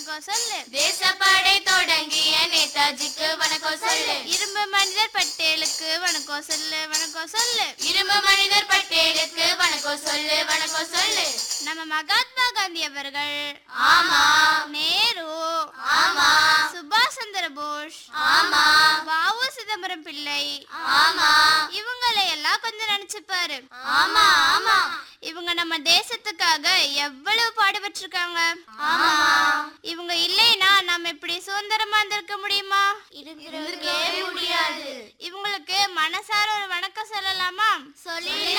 வணக்கம் சொல்லு தேசப்படை தொடங்கிய நேதாஜிக்கு வணக்கம் சொல்லு இரும்பு மனிதர் பட்டேலுக்கு வணக்கம் சொல்லு வணக்கம் சொல்லு இரும்பு மனிதர் பட்டேலுக்கு வணக்கம் சொல்லு வணக்கம் சொல்லு நம்ம மகாத்மா காந்தி அவர்கள் ஆமா நேரு ஆமா சுபாஷ் சந்திர போஸ் ஆமா வாவு சிதம்பரம் பிள்ளை ஆமா இவங்களை எல்லாம் கொஞ்சம் நினைச்சு பாரு ஆமா ஆமா இவங்க நம்ம தேசத்துக்காக எவ்வளவு பாடுபட்டிருக்காங்க ஆமா இவங்க இல்லைன்னா நம்ம இப்படி சுதந்திரமா இருந்திருக்க முடியுமா இருந்திருக்கவே முடியாது இவங்களுக்கு மனசார ஒரு வணக்கம் சொல்லலாமா சொல்லி